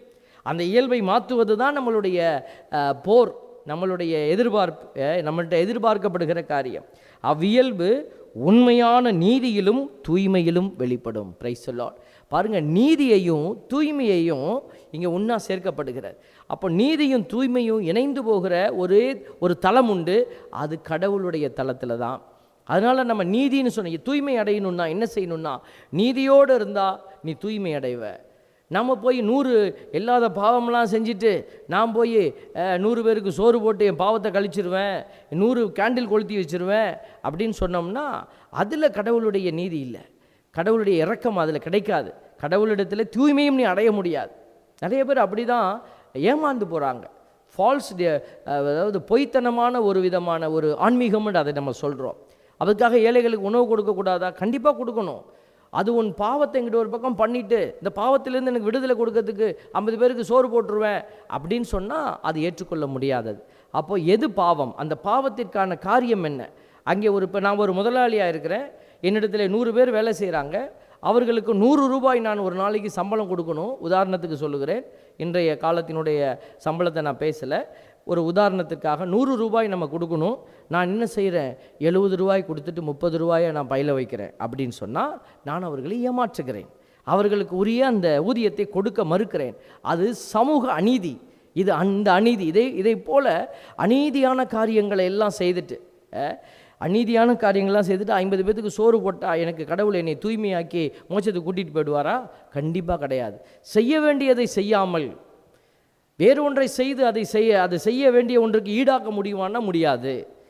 அந்த இயல்பை மாற்றுவது தான் நம்மளுடைய அஹ், போர் நம்மளுடைய எதிர்பார்ப்பு அஹ், நம்மள்ட்ட எதிர்பார்க்கப்படுகிற காரியம் அவ்வியல்பு உண்மையான நீதியிலும் தூய்மையிலும் வெளிப்படும் பிரைஸ் லார்ட் பாருங்க நீதியையும் தூய்மையையும் இங்கே ஒன்றா சேர்க்கப்படுகிறது அப்போ நீதியும் தூய்மையும் இணைந்து போகிற ஒரே ஒரு தலம் உண்டு அது கடவுளுடைய தலத்தில் தான் அதனால் நம்ம நீதின்னு சொன்ன தூய்மை அடையணும்னா என்ன செய்யணும்னா நீதியோடு இருந்தால் நீ தூய்மை அடைவ நம்ம போய் நூறு இல்லாத பாவம்லாம் செஞ்சுட்டு நான் போய் அஹ், நூறு பேருக்கு சோறு போட்டு என் பாவத்தை கழிச்சிருவேன் நூறு கேண்டில் கொளுத்தி வச்சிருவேன் அப்படின்னு சொன்னோம்னா அதில் கடவுளுடைய நீதி இல்லை கடவுளுடைய இரக்கம் அதில் கிடைக்காது கடவுளிடத்தில் தூய்மையும் நீ அடைய முடியாது நிறைய பேர் அப்படி தான் ஏமாந்து போகிறாங்க ஃபால்ஸ் அதாவது பொய்த்தனமான ஒரு விதமான ஒரு ஆன்மீகம்னு அதை நம்ம சொல்கிறோம் அதுக்காக ஏழைகளுக்கு உணவு கொடுக்கக்கூடாதா கண்டிப்பாக கொடுக்கணும் அது உன் பாவத்தை எங்கிட்ட ஒரு பக்கம் பண்ணிட்டு இந்த பாவத்திலேருந்து எனக்கு விடுதலை கொடுக்கறதுக்கு ஐம்பது பேருக்கு சோறு போட்டுருவேன் அப்படின்னு சொன்னால் அது ஏற்றுக்கொள்ள முடியாதது அப்போ எது பாவம் அந்த பாவத்திற்கான காரியம் என்ன அங்கே ஒரு இப்போ நான் ஒரு முதலாளியாக இருக்கிறேன் என்னிடத்துல நூறு பேர் வேலை செய்கிறாங்க அவர்களுக்கு நூறு ரூபாய் நான் ஒரு நாளைக்கு சம்பளம் கொடுக்கணும் உதாரணத்துக்கு சொல்லுகிறேன் இன்றைய காலத்தினுடைய சம்பளத்தை நான் பேசலை ஒரு உதாரணத்துக்காக நூறு ரூபாய் நம்ம கொடுக்கணும் நான் என்ன செய்கிறேன் எழுபது ரூபாய் கொடுத்துட்டு முப்பது ரூபாயை நான் பையில வைக்கிறேன் அப்படின்னு சொன்னால் நான் அவர்களை ஏமாற்றுகிறேன் அவர்களுக்கு உரிய அந்த ஊதியத்தை கொடுக்க மறுக்கிறேன் அது சமூக அநீதி இது அந்த அநீதி இதை இதை போல அநீதியான காரியங்களை எல்லாம் செய்துட்டு அஹ், அநீதியான காரியங்கள்லாம் செய்துட்டு ஐம்பது பேத்துக்கு சோறு போட்டால் எனக்கு கடவுள் என்னை தூய்மையாக்கி மோட்சத்துக்கு கூட்டிகிட்டு போயிடுவாரா கண்டிப்பாக கிடையாது செய்ய வேண்டியதை செய்யாமல் வேறு ஒன்றை செய்து அதை செய்ய அதை செய்ய வேண்டிய ஒன்றுக்கு ஈடாக்க முடியுமான்னா முடியாது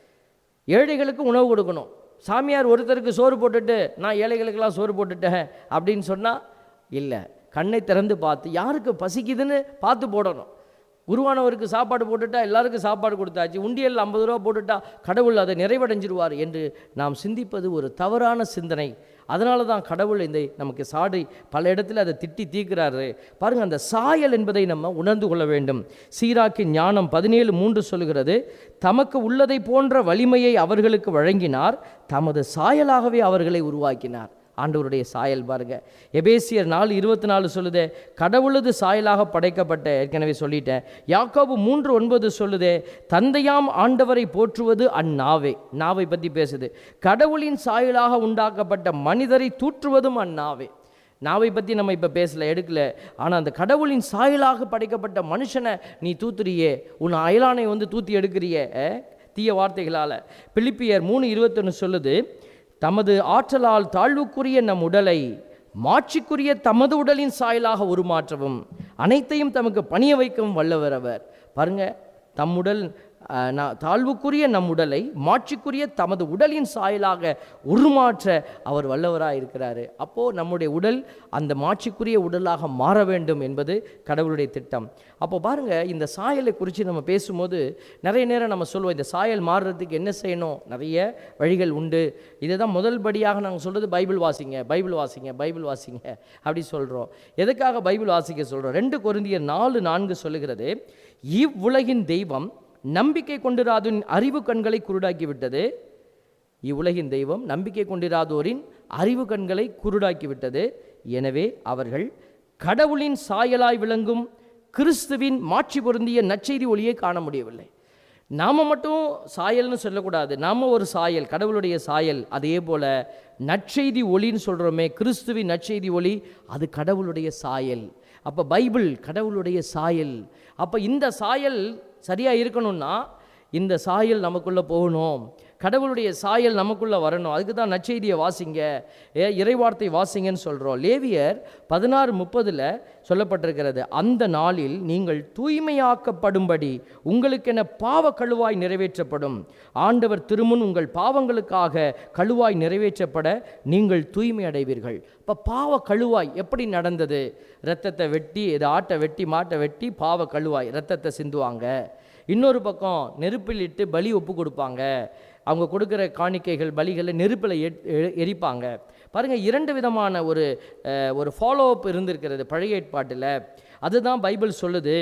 ஏழைகளுக்கு உணவு கொடுக்கணும் சாமியார் ஒருத்தருக்கு சோறு போட்டுட்டு நான் ஏழைகளுக்கெல்லாம் சோறு போட்டுட்டேன் அப்படின்னு சொன்னால் இல்லை கண்ணை திறந்து பார்த்து யாருக்கு பசிக்குதுன்னு பார்த்து போடணும் குருவானவருக்கு சாப்பாடு போட்டுட்டா எல்லாருக்கும் சாப்பாடு கொடுத்தாச்சு உண்டியல் ஐம்பது ரூபா போட்டுட்டா கடவுள் அதை நிறைவடைஞ்சிருவார் என்று நாம் சிந்திப்பது ஒரு தவறான சிந்தனை அதனால தான் கடவுள் இந்த நமக்கு சாடி பல இடத்துல அதை திட்டி தீர்க்கிறாரு பாருங்க அந்த சாயல் என்பதை நம்ம உணர்ந்து கொள்ள வேண்டும் சீராக்கின் ஞானம் பதினேழு மூன்று சொல்லுகிறது தமக்கு உள்ளதை போன்ற வலிமையை அவர்களுக்கு வழங்கினார் தமது சாயலாகவே அவர்களை உருவாக்கினார் ஆண்டவருடைய சாயல் பாருங்க எபேசியர் நாலு இருபத்தி நாலு சொல்லுதே கடவுளது சாயலாக படைக்கப்பட்ட ஏற்கனவே சொல்லிட்டேன் யாக்கோபு மூன்று ஒன்பது சொல்லுதே தந்தையாம் ஆண்டவரை போற்றுவது அந்நாவே நாவை பற்றி பேசுது கடவுளின் சாயலாக உண்டாக்கப்பட்ட மனிதரை தூற்றுவதும் அந்நாவே நாவை பற்றி நம்ம இப்போ பேசல எடுக்கல ஆனால் அந்த கடவுளின் சாயலாக படைக்கப்பட்ட மனுஷனை நீ தூத்துறியே உன் அயலானை வந்து தூத்தி எடுக்கிறியே அஹ், தீய வார்த்தைகளால் பிலிப்பியர் மூணு இருபத்தொன்று சொல்லுது தமது ஆற்றலால் தாழ்வுக்குரிய நம் உடலை மாட்சிக்குரிய தமது உடலின் சாயலாக உருமாற்றவும் அனைத்தையும் தமக்கு பணிய வைக்கவும் வல்லவர் அவர் பாருங்க தம் உடல் அஹ், நா- தாழ்வுக்குரிய நம் உடலை மாட்சிக்குரிய தமது உடலின் சாயலாக உருமாற்ற அவர் வல்லவராக இருக்கிறாரு அப்போது நம்முடைய உடல் அந்த மாட்சிக்குரிய உடலாக மாற வேண்டும் என்பது கடவுளுடைய திட்டம் அப்போ பாருங்க இந்த சாயலை குறித்து நம்ம பேசும்போது நிறைய நேரம் நம்ம சொல்லுவோம் இந்த சாயல் மாறுறதுக்கு என்ன செய்யணும் நிறைய வழிகள் உண்டு இதுதான் முதல் படியாக நாங்கள் சொல்கிறது பைபிள் வாசிங்க பைபிள் வாசிங்க பைபிள் வாசிங்க அப்படி சொல்கிறோம் எதுக்காக பைபிள் வாசிக்க சொல்கிறோம் ரெண்டு கொரிந்தியர் நாலு நான்கு சொல்லுகிறது இவ்வுலகின் தெய்வம் நம்பிக்கை கொண்டிராதின் அறிவு கண்களை குருடாக்கி விட்டது இவ்வுலகின் தெய்வம் நம்பிக்கை கொண்டிராதோரின் அறிவு கண்களை குருடாக்கி விட்டது எனவே அவர்கள் கடவுளின் சாயலாய் விளங்கும் கிறிஸ்துவின் மாட்சி பொருந்திய நற்செய்தி ஒளியை காண முடியவில்லை நாம மட்டும் சாயல்னு சொல்லக்கூடாது நாம ஒரு சாயல் கடவுளுடைய சாயல் அதே போல நற்செய்தி ஒளின்னு சொல்கிறோமே கிறிஸ்துவின் நற்செய்தி ஒளி அது கடவுளுடைய சாயல் அப்போ பைபிள் கடவுளுடைய சாயல் அப்போ இந்த சாயல் சரியாக இருக்கணும்னா இந்த சாயல் நமக்குள்ளே போகணும் கடவுளுடைய சாயல் நமக்குள்ளே வரணும் அதுக்கு தான் நற்செய்தியை வாசிங்க ஏ இறைவார்த்தை வாசிங்கன்னு சொல்கிறோம் லேவியர் பதினாறு முப்பதில் சொல்லப்பட்டிருக்கிறது அந்த நாளில் நீங்கள் தூய்மையாக்கப்படும்படி உங்களுக்கென பாவ கழுவாய் நிறைவேற்றப்படும் ஆண்டவர் திருமுன் உங்கள் பாவங்களுக்காக கழுவாய் நிறைவேற்றப்பட நீங்கள் தூய்மை அடைவீர்கள் இப்போ பாவ கழுவாய் எப்படி நடந்தது இரத்தத்தை வெட்டி இதை ஆட்டை வெட்டி மாட்டை வெட்டி பாவ கழுவாய் இரத்தத்தை சிந்துவாங்க இன்னொரு பக்கம் நெருப்பில் இட்டு பலி ஒப்பு கொடுப்பாங்க அவங்க கொடுக்குற காணிக்கைகள் பலிகளை நெருப்பில் எட்- எ- எரிப்பாங்க பாருங்கள் இரண்டு விதமான ஒரு அஹ், ஒரு ஃபாலோ அப் இருந்திருக்கிறது பழைய ஏற்பாட்டில் அதுதான் பைபிள் சொல்லுது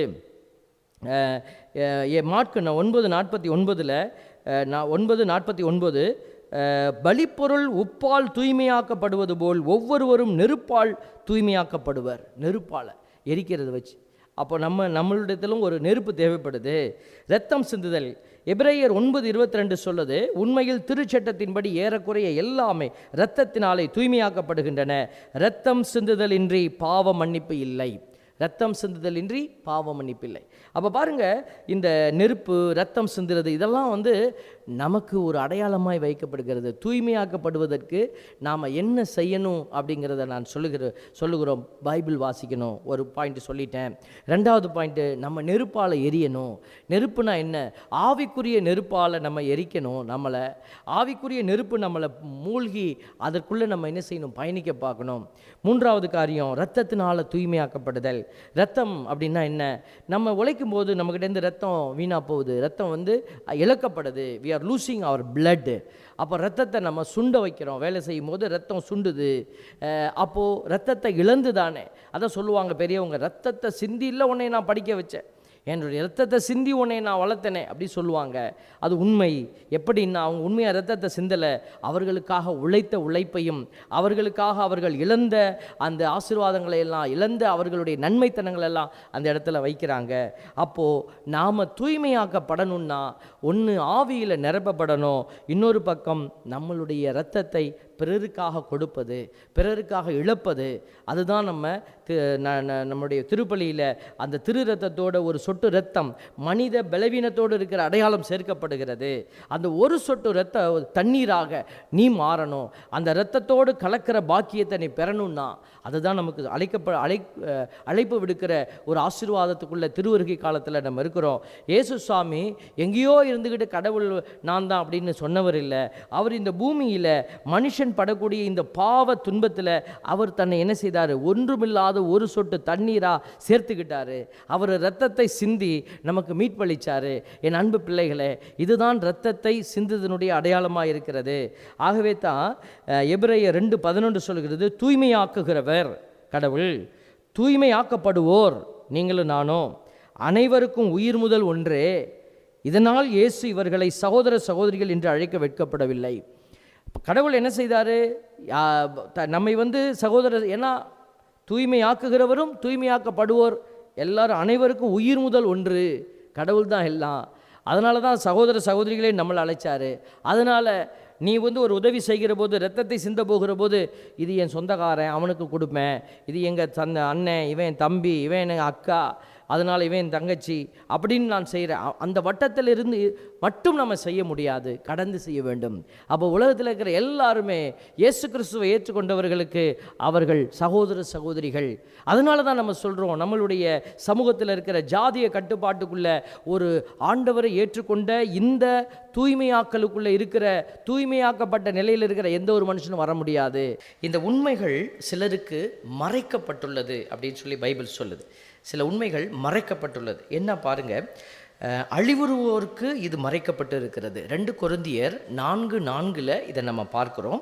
அஹ், அஹ், எ- மார்க்கு நான் ஒன்பது நாற்பத்தி ஒன்பதில் நான் ஒன்பது நாற்பத்தி ஒன்பது அஹ், பலிப்பொருள் உப்பால் தூய்மையாக்கப்படுவது போல் ஒவ்வொருவரும் நெருப்பால் தூய்மையாக்கப்படுவர் நெருப்பால் எரிக்கிறது வச்சு அப்போ நம்ம நம்மளிடத்திலும் ஒரு நெருப்பு தேவைப்படுது இரத்தம் சிந்துதல் எபிரேயர் ஒன்பது இருபத்தி ரெண்டு சொல்லுது உண்மையில் திருச்சட்டத்தின்படி ஏறக்குறைய எல்லாமே இரத்தத்தினாலே தூய்மையாக்கப்படுகின்றன இரத்தம் சிந்துதலின்றி பாவ மன்னிப்பு இல்லை ரத்தம் சிந்துதலின்றி பாவ மன்னிப்பில்லை அப்போ பாருங்க இந்த நெருப்பு ரத்தம் சிந்துறது இதெல்லாம் வந்து நமக்கு ஒரு அடையாளமாய் வைக்கப்படுகிறது தூய்மையாக்கப்படுவதற்கு நாம் என்ன செய்யணும் அப்படிங்கிறத நான் சொல்லுகிற சொல்லுகிறோம் பைபிள் வாசிக்கணும் ஒரு பாயிண்ட் சொல்லிட்டேன் ரெண்டாவது பாயிண்ட்டு நம்ம நெருப்பால் எரியணும் நெருப்புனா என்ன ஆவிக்குரிய நெருப்பால் நம்ம எரிக்கணும் நம்மளை ஆவிக்குரிய நெருப்பு நம்மளை மூழ்கி அதற்குள்ளே நம்ம என்ன செய்யணும் பயணிக்க பார்க்கணும் மூன்றாவது காரியம் ரத்தத்தினால தூய்மையாக்கப்படுதல் ரத்தம் அப்படின்னா என்ன நம்ம உழைக்கும் போது நம்மக்கிட்டேருந்து ரத்தம் வீணாக போகுது ரத்தம் வந்து இழக்கப்படுது we are losing our blood அப்போ ரத்தத்தை நம்ம சுண்ட வைக்கிறோம் வேலை செய்யும் போது ரத்தம் சுண்டுது அஹ் அப்போது ரத்தத்தை இழந்து தானே அதான் சொல்லுவாங்க பெரியவங்க ரத்தத்தை சிந்தி இல்லை உன்னை நான் படிக்க வச்சேன் என்னுடைய ரத்தத்தை சிந்தி உன்னை நான் வளர்த்தனே அப்படி சொல்லுவாங்க அது உண்மை எப்படின்னா அவங்க உண்மையாக ரத்தத்தை சிந்தலை அவர்களுக்காக உழைத்த உழைப்பையும் அவர்களுக்காக அவர்கள் இழந்த அந்த ஆசீர்வாதங்களை எல்லாம் இழந்த அவர்களுடைய நன்மைத்தனங்கள் எல்லாம் அந்த இடத்துல வைக்கிறாங்க அப்போது நாம் தூய்மையாக்கப்படணும்னா ஒன்று ஆவியில் நிரப்பப்படணும் இன்னொரு பக்கம் நம்மளுடைய இரத்தத்தை பிறருக்காக கொடுப்பது பிறருக்காக இழப்பது அதுதான் நம்ம தி- ந- ந- நம்முடைய திருப்பலியில் அந்த திரு ரத்தத்தோட ஒரு சொட்டு ரத்தம் மனித பலவீனத்தோடு இருக்கிற அடையாளம் சேர்க்கப்படுகிறது அந்த ஒரு சொட்டு ரத்த தண்ணீராக நீ மாறணும் அந்த இரத்தத்தோடு கலக்கிற பாக்கியத்தை நீ பெறணும்னா அதுதான் நமக்கு அழைக்கப்ப அழை அஹ் அழைப்பு விடுக்கிற ஒரு ஆசீர்வாதத்துக்குள்ள திருவருகை காலத்தில் நம்ம இருக்கிறோம் இயேசு சுவாமி எங்கேயோ இருந்துக்கிட்டு கடவுள் நான் தான் அப்படின்னு சொன்னவர் இல்லை அவர் இந்த பூமியில் மனுஷன் படக்கூடிய இந்த பாவ துன்பத்தில் அவர் தன்னை என்ன செய்தார் ஒன்றுமில்லாத ஒரு சொட்டு தண்ணீராக சேர்த்துக்கிட்டாரு அவர் ரத்தத்தை சிந்தி நமக்கு மீட்பளிச்சாரு என் அன்பு பிள்ளைகளே இதுதான் ரத்தத்தை சிந்துதனுடைய அடையாளமாக இருக்கிறது ஆகவே தான் அஹ், எபிரேயர் ரெண்டு பதினொன்று சொல்கிறது தூய்மையாக்குகிறவர் கடவுள் தூய்மையாக்கப்படுவோர் நீங்களும் நானும் அனைவருக்கும் உயிர் முதல் ஒன்றே இதனால் இயேசு இவர்களை சகோதர சகோதரிகள் என்று அழைக்க வெட்கப்படவில்லை கடவுள் என்ன செய்தார் நம்மை வந்து சகோதரர் ஏன்னா தூய்மையாக்குகிறவரும் தூய்மையாக்கப்படுவோர் எல்லாரும் அனைவருக்கும் உயிர் முதல் ஒன்று கடவுள் தான் எல்லாம் அதனால தான் சகோதர சகோதரிகளே நம்மளை அழைச்சாரு அதனால் நீ வந்து ஒரு உதவி செய்கிற போது ரத்தத்தை சிந்த போகிற போது இது என் சொந்தக்காரன் அவனுக்கு கொடுப்பேன் இது எங்கள் தந்த அண்ணன் இவன் என் தம்பி இவன் என் அக்கா அதனால் இவன் என் தங்கச்சி அப்படின்னு நான் செய்கிறேன் அ- அந்த வட்டத்தில் இருந்து மட்டும் நம்ம செய்ய முடியாது கடந்து செய்ய வேண்டும் அப்போ உலகத்தில் இருக்கிற எல்லாருமே இயேசு கிறிஸ்துவை ஏற்றுக்கொண்டவர்களுக்கு அவர்கள் சகோதர சகோதரிகள் அதனால தான் நம்ம சொல்கிறோம் நம்மளுடைய சமூகத்தில் இருக்கிற ஜாதிய கட்டுப்பாட்டுக்குள்ள ஒரு ஆண்டவரை ஏற்றுக்கொண்ட இந்த தூய்மையாக்கலுக்குள்ளே இருக்கிற தூய்மையாக்கப்பட்ட நிலையில் இருக்கிற எந்த ஒரு மனுஷனும் வர முடியாது இந்த உண்மைகள் சிலருக்கு மறைக்கப்பட்டுள்ளது அப்படின்னு சொல்லி பைபிள் சொல்லுது சில உண்மைகள் மறைக்கப்பட்டுள்ளது என்ன பாருங்க அஹ், அழிவுறுவோருக்கு இது மறைக்கப்பட்டு இருக்கிறது ரெண்டு கொருந்தியர் நான்கு நான்கில் இதை நம்ம பார்க்குறோம்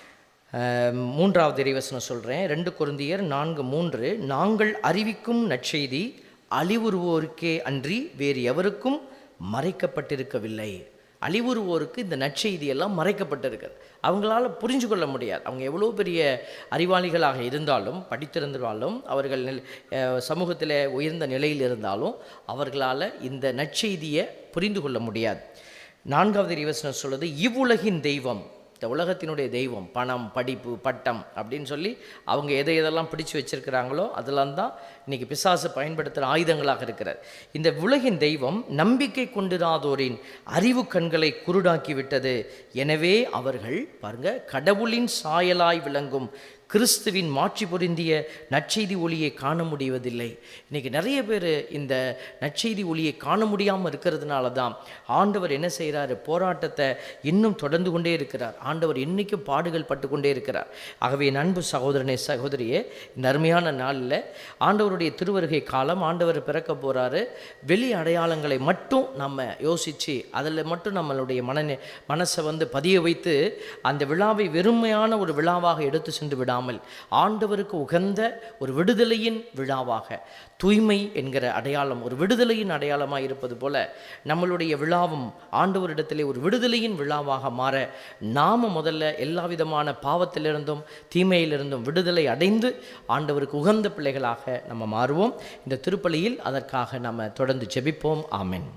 அஹ், மூன்றாவது இறைவசனம் சொல்கிறேன் ரெண்டு கொருந்தியர் நான்கு மூன்று நாங்கள் அறிவிக்கும் நற்செய்தி அழிவுறுவோருக்கே அன்றி வேறு எவருக்கும் மறைக்கப்பட்டிருக்கவில்லை அழிவுறுவோருக்கு இந்த நற்செய்தி எல்லாம் மறைக்கப்பட்டிருக்கிறது அவங்களால புரிஞ்சு கொள்ள முடியாது அவங்க எவ்வளோ பெரிய அறிவாளிகளாக இருந்தாலும் படித்திருந்தாலும் அவர்கள் நில்- அஹ் சமூகத்தில் உயர்ந்த நிலையில் இருந்தாலும் அவர்களால் இந்த நற்செய்தியை புரிந்து கொள்ள முடியாது நான்காவது இறைவசனம் சொல்வது இவ்வுலகின் தெய்வம் இந்த உலகத்தினுடைய தெய்வம் பணம் படிப்பு பட்டம் அப்படின்னு சொல்லி அவங்க எதை எதெல்லாம் பிடிச்சு வச்சிருக்கிறாங்களோ அதெல்லாம் தான் இன்னைக்கு பிசாசு பயன்படுத்துகிற ஆயுதங்களாக இருக்கிறது இந்த உலகின் தெய்வம் நம்பிக்கை கொண்டிராதோரின் அறிவு கண்களை குருடாக்கி விட்டது எனவே அவர்கள் பாருங்க கடவுளின் சாயலாய் விளங்கும் கிறிஸ்துவின் மாட்சி பொருந்திய நற்செய்தி ஒளியை காண முடிவதில்லை இன்னைக்கு நிறைய பேர் இந்த நற்செய்தி ஒளியை காண முடியாமல் இருக்கிறதுனால தான் ஆண்டவர் என்ன செய்கிறாரு போராட்டத்தை இன்னும் தொடர்ந்து கொண்டே இருக்கிறார் ஆண்டவர் இன்னைக்கும் பாடுகள் பட்டு கொண்டே இருக்கிறார் ஆகவே என் அன்பு சகோதரனே சகோதரியே இந்த அருமையான நாளில் ஆண்டவருடைய திருவருகை காலம் ஆண்டவர் பிறக்க போகிறாரு வெளி அடையாளங்களை மட்டும் நம்ம யோசித்து அதில் மட்டும் நம்மளுடைய மன மனசை வந்து பதிய வைத்து அந்த விழாவை வெறுமையான ஒரு விழாவாக எடுத்து சென்று விடாமல் இல்லாமல் ஆண்டவருக்கு உகந்த ஒரு விடுதலையின் விழாவாக தூய்மை என்கிற அடையாளம் ஒரு விடுதலையின் அடையாளமாக இருப்பது போல நம்மளுடைய விழாவும் ஆண்டவரிடத்திலே ஒரு விடுதலையின் விழாவாக மாற நாம முதல்ல எல்லா விதமான பாவத்திலிருந்தும் தீமையிலிருந்தும் விடுதலை அடைந்து ஆண்டவருக்கு உகந்த பிள்ளைகளாக நம்ம மாறுவோம் இந்த திருப்பலியில் அதற்காக நம்ம தொடர்ந்து ஜெபிப்போம் ஆமென்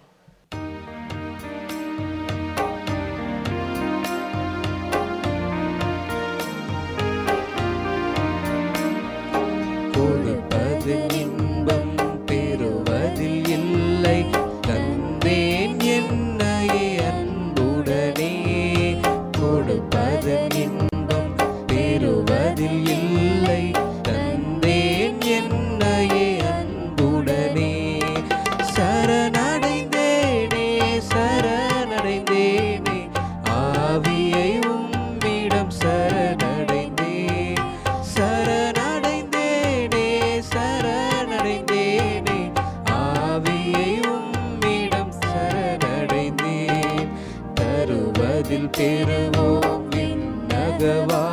கொடுப்பது இன்பம் பெறுவதில் இல்லை தந்தேன் என்னையே அன்புடனே கொடுப்பது இன்பம் பெறுவதில் இல்லை தந்தேன் என்னையே அன்புடனே சரணடைந்தேனே சரணடைந்தேனே ஆவியை உம்மிடம் சரணடைந்தேன் சரணடைந்தேனே சரணடைந்தேனே ஆவியை உம்மிடம் சரணடைந்தேன் தருவதில் பெறுவோம் விண்ணகவா